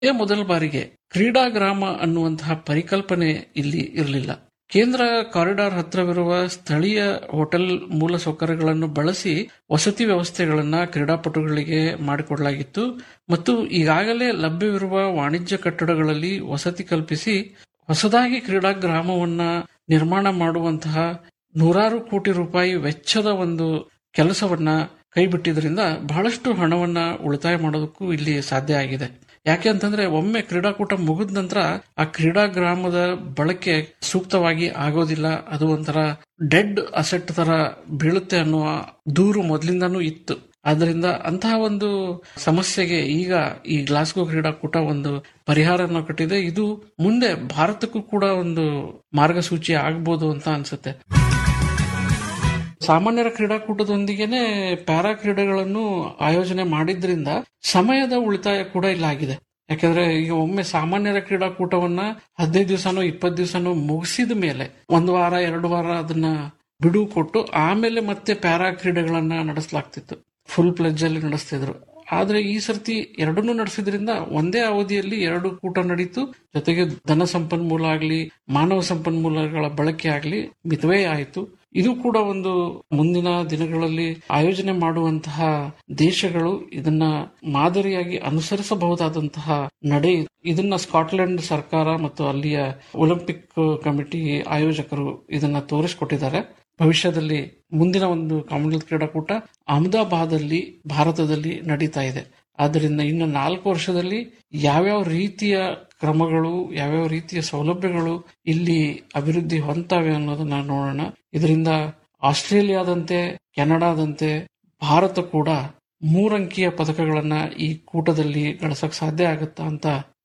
ಇದೇ ಮೊದಲ ಬಾರಿಗೆ ಕ್ರೀಡಾಗ್ರಾಮ ಅನ್ನುವಂತಹ ಪರಿಕಲ್ಪನೆ ಇಲ್ಲಿ ಇರಲಿಲ್ಲ ಕೇಂದ್ರ ಕಾರಿಡಾರ್ ಹತ್ರವಿರುವ ಸ್ಥಳೀಯ ಹೋಟೆಲ್ ಮೂಲಸೌಕರ್ಯಗಳನ್ನು ಬಳಸಿ ವಸತಿ ವ್ಯವಸ್ಥೆಗಳನ್ನ ಕ್ರೀಡಾಪಟುಗಳಿಗೆ ಮಾಡಿಕೊಡಲಾಗಿತ್ತು ಮತ್ತು ಈಗಾಗಲೇ ಲಭ್ಯವಿರುವ ವಾಣಿಜ್ಯ ಕಟ್ಟಡಗಳಲ್ಲಿ ವಸತಿ ಕಲ್ಪಿಸಿ ಹೊಸದಾಗಿ ಕ್ರೀಡಾಗ್ರಾಮವನ್ನ ನಿರ್ಮಾಣ ಮಾಡುವಂತಹ ನೂರಾರು ಕೋಟಿ ರೂಪಾಯಿ ವೆಚ್ಚದ ಒಂದು ಕೆಲಸವನ್ನ ಕೈಬಿಟ್ಟಿದ್ರಿಂದ ಬಹಳಷ್ಟು ಹಣವನ್ನ ಉಳಿತಾಯ ಮಾಡೋದಕ್ಕೂ ಇಲ್ಲಿ ಸಾಧ್ಯ ಆಗಿದೆ ಯಾಕೆ ಅಂತಂದ್ರೆ ಒಮ್ಮೆ ಕ್ರೀಡಾಕೂಟ ಮುಗಿದ ನಂತರ ಆ ಕ್ರೀಡಾಗ್ರಾಮದ ಬಳಕೆ ಸೂಕ್ತವಾಗಿ ಆಗೋದಿಲ್ಲ ಅದು ಒಂಥರ ಡೆಡ್ ಅಸೆಟ್ ತರ ಬೀಳುತ್ತೆ ಅನ್ನುವ ದೂರು ಮೊದಲಿಂದಾನೂ ಇತ್ತು ಆದ್ರಿಂದ ಅಂತಹ ಒಂದು ಸಮಸ್ಯೆಗೆ ಈಗ ಈ ಗ್ಲಾಸ್ಗೋ ಕ್ರೀಡಾಕೂಟ ಒಂದು ಪರಿಹಾರನ ಕೊಟ್ಟಿದೆ ಇದು ಮುಂದೆ ಭಾರತಕ್ಕೂ ಕೂಡ ಒಂದು ಮಾರ್ಗಸೂಚಿ ಆಗ್ಬೋದು ಅಂತ ಅನ್ಸುತ್ತೆ ಸಾಮಾನ್ಯರ ಕ್ರೀಡಾಕೂಟದೊಂದಿಗೆನೆ ಪ್ಯಾರಾ ಕ್ರೀಡೆಗಳನ್ನು ಆಯೋಜನೆ ಮಾಡಿದ್ರಿಂದ ಸಮಯದ ಉಳಿತಾಯ ಕೂಡ ಇಲ್ಲಾಗಿದೆ ಯಾಕಂದ್ರೆ ಈಗ ಒಮ್ಮೆ ಸಾಮಾನ್ಯರ ಕ್ರೀಡಾಕೂಟವನ್ನ ಹದಿನೈದು ದಿವಸನೋ ಇಪ್ಪತ್ತು ದಿವಸನೋ ಮುಗಿಸಿದ ಮೇಲೆ ಒಂದು ವಾರ ಎರಡು ವಾರ ಅದನ್ನ ಬಿಡುವು ಕೊಟ್ಟು ಆಮೇಲೆ ಮತ್ತೆ ಪ್ಯಾರಾ ಕ್ರೀಡೆಗಳನ್ನ ನಡೆಸಲಾಗ್ತಿತ್ತು ಫುಲ್ ಪ್ಲೆಜ್ ಅಲ್ಲಿ ನಡೆಸ್ತಿದ್ರು ಆದ್ರೆ ಈ ಸರ್ತಿ ಎರಡನ್ನೂ ನಡೆಸಿದ್ರಿಂದ ಒಂದೇ ಅವಧಿಯಲ್ಲಿ ಎರಡು ಕೂಟ ನಡೀತು ಜೊತೆಗೆ ಧನ ಸಂಪನ್ಮೂಲ ಆಗ್ಲಿ ಮಾನವ ಸಂಪನ್ಮೂಲಗಳ ಬಳಕೆ ಆಗ್ಲಿ ಮಿತವೇ ಆಯಿತು ಇದು ಕೂಡ ಒಂದು ಮುಂದಿನ ದಿನಗಳಲ್ಲಿ ಆಯೋಜನೆ ಮಾಡುವಂತಹ ದೇಶಗಳು ಇದನ್ನ ಮಾದರಿಯಾಗಿ ಅನುಸರಿಸಬಹುದಾದಂತಹ ನಡೆ ಇದನ್ನ ಸ್ಕಾಟ್ಲೆಂಡ್ ಸರ್ಕಾರ ಮತ್ತು ಅಲ್ಲಿಯ ಒಲಿಂಪಿಕ್ ಕಮಿಟಿ ಆಯೋಜಕರು ಇದನ್ನ ತೋರಿಸಿಕೊಟ್ಟಿದ್ದಾರೆ ಭವಿಷ್ಯದಲ್ಲಿ ಮುಂದಿನ ಒಂದು ಕಾಮನ್ವೆಲ್ತ್ ಕ್ರೀಡಾಕೂಟ ಅಹಮದಾಬಾದ್ ಅಲ್ಲಿ ಭಾರತದಲ್ಲಿ ನಡೀತಾ ಇದೆ ಆದ್ದರಿಂದ ಇನ್ನು ನಾಲ್ಕು ವರ್ಷದಲ್ಲಿ ಯಾವ್ಯಾವ ರೀತಿಯ ಕ್ರಮಗಳು ಯಾವ್ಯಾವ ರೀತಿಯ ಸೌಲಭ್ಯಗಳು ಇಲ್ಲಿ ಅಭಿವೃದ್ಧಿ ಹೊಂದ್ತವೆ ಅನ್ನೋದನ್ನ ನೋಡೋಣ ಇದರಿಂದ ಆಸ್ಟ್ರೇಲಿಯಾದಂತೆ ಕೆನಡಾದಂತೆ ಭಾರತ ಕೂಡ ಮೂರಂಕಿಯ ಪದಕಗಳನ್ನ ಈ ಕೂಟದಲ್ಲಿ ಗಳಿಸಕ್ ಸಾಧ್ಯ ಆಗುತ್ತಾ ಅಂತ